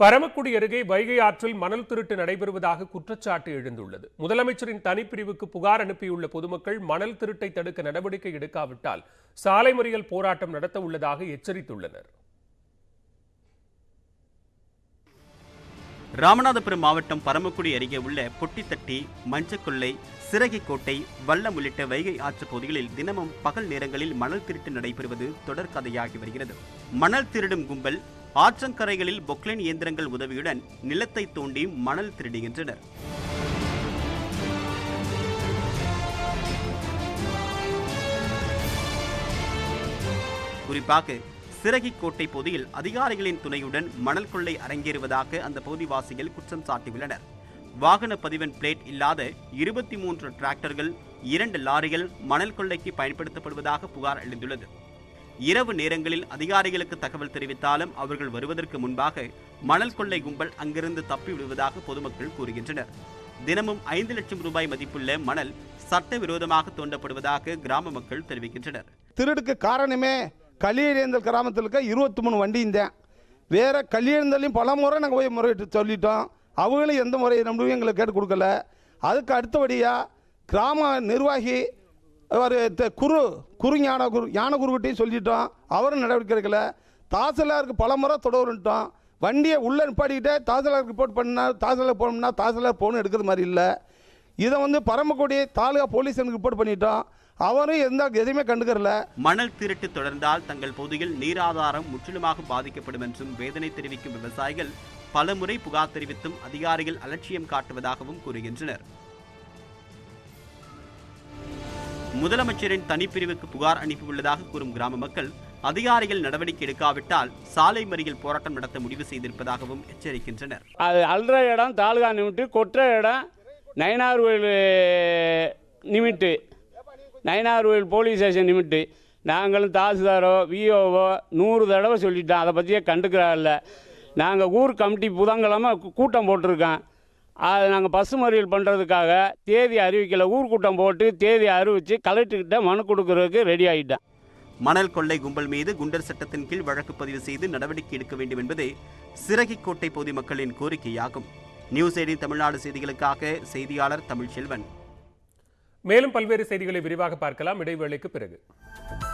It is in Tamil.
பரமக்குடி அருகே வைகை ஆற்றில் மணல் திருட்டு நடைபெறுவதாக குற்றச்சாட்டு எழுந்துள்ளது முதலமைச்சரின் தனிப்பிரிவுக்கு புகார் அனுப்பியுள்ள பொதுமக்கள் மணல் திருட்டை தடுக்க நடவடிக்கை எடுக்காவிட்டால் சாலை மறியல் போராட்டம் நடத்த உள்ளதாக எச்சரித்துள்ளனர் ராமநாதபுரம் மாவட்டம் பரமக்குடி அருகே உள்ள பொட்டித்தட்டி மஞ்சக்கொள்ளை சிறகிக்கோட்டை வல்லம் உள்ளிட்ட வைகை ஆற்று பகுதிகளில் தினமும் பகல் நேரங்களில் மணல் திருட்டு நடைபெறுவது தொடர்கதையாகி வருகிறது மணல் திருடும் கும்பல் ஆற்றங்கரைகளில் பொக்லைன் இயந்திரங்கள் உதவியுடன் நிலத்தை தோண்டி மணல் திருடுகின்றனர் குறிப்பாக சிறகிக்கோட்டை பகுதியில் அதிகாரிகளின் துணையுடன் மணல் கொள்ளை அரங்கேறுவதாக அந்த பகுதிவாசிகள் குற்றம் சாட்டியுள்ளனர் வாகன பதிவெண் பிளேட் இல்லாத இருபத்தி மூன்று டிராக்டர்கள் இரண்டு லாரிகள் மணல் கொள்ளைக்கு பயன்படுத்தப்படுவதாக புகார் எழுந்துள்ளது இரவு நேரங்களில் அதிகாரிகளுக்கு தகவல் தெரிவித்தாலும் அவர்கள் வருவதற்கு முன்பாக மணல் கொள்ளை கும்பல் அங்கிருந்து தப்பி விடுவதாக பொதுமக்கள் கூறுகின்றனர் தினமும் ஐந்து லட்சம் ரூபாய் மதிப்புள்ள மணல் சட்டவிரோதமாக தோண்டப்படுவதாக கிராம மக்கள் தெரிவிக்கின்றனர் திருடுக்கு காரணமே கலியேந்தல் கிராமத்தில் இருக்க இருபத்தி மூணு வண்டியும் தான் வேறு கலியேந்தலையும் பல முறை நாங்கள் போய் முறையிட்டு சொல்லிட்டோம் அவங்களும் எந்த முறை நம்பவும் எங்களுக்கு கேட்டு கொடுக்கல அதுக்கு அடுத்தபடியாக கிராம நிர்வாகி ஒரு த- குரு குரு ஞான குரு ஞான குருக்கிட்டையும் சொல்லிட்டோம் அவரும் நடவடிக்கை எடுக்கல தாசில்தாருக்கு பல முறை தொடருன்ட்டோம் வண்டியை உள்ளே நிப்பாட்டிக்கிட்டே தாசில்தாருக்கு ரிப்போர்ட் பண்ணா தாசில்தார் போகணும்னா தாசில்தார் போகணும் எடுக்கிற மாதிரி இல்லை இதை வந்து பரமக்குடி தாலுகா போலீஸ் எனக்கு ரிப்போர்ட் பண்ணிட்டோம் அவரும் எந்த எதையுமே கண்டுக்கறல மணல் திருட்டு தொடர்ந்தால் தங்கள் பகுதியில் நீராதாரம் முற்றிலுமாக பாதிக்கப்படும் என்றும் வேதனை தெரிவிக்கும் விவசாயிகள் பலமுறை புகார் தெரிவித்தும் அதிகாரிகள் அலட்சியம் காட்டுவதாகவும் கூறுகின்றனர் முதலமைச்சரின் தனிப்பிரிவுக்கு புகார் அனுப்பியுள்ளதாக கூறும் கிராம மக்கள் அதிகாரிகள் நடவடிக்கை எடுக்காவிட்டால் சாலை மறியல் போராட்டம் நடத்த முடிவு செய்திருப்பதாகவும் எச்சரிக்கின்றனர் அது அல்ற இடம் தாலுகா நிமிட்டு கொட்டுற இடம் நயினார் கோயில் நிமிட்டு நயினார் கோயில் போலீஸ் ஸ்டேஷன் நிமிட்டு நாங்களும் தாசில்தாரோ விஓவோ நூறு தடவை சொல்லிட்டோம் அதை பற்றியே கண்டுக்கிறாரில்ல நாங்கள் ஊர் கமிட்டி புதன்கிழமை கூ- கூட்டம் போட்டிருக்கோம் அது நாங்கள் பசு மறியல் பண்ணுறதுக்காக தேதி அறிவிக்கலை ஊர் கூட்டம் போட்டு தேதி அறிவித்து கலெக்டர்கிட்ட மனு கொடுக்கறதுக்கு ரெடி ஆகிட்டேன் மணல் கொள்ளை கும்பல் மீது குண்டர் சட்டத்தின் கீழ் வழக்கு பதிவு செய்து நடவடிக்கை எடுக்க வேண்டும் என்பதே சிறகிக்கோட்டை பகுதி மக்களின் கோரிக்கையாகும் நியூஸ் எயிட்டின் தமிழ்நாடு செய்திகளுக்காக செய்தியாளர் தமிழ்ச்செல்வன் மேலும் பல்வேறு செய்திகளை விரிவாக பார்க்கலாம் இடைவேளைக்கு பிறகு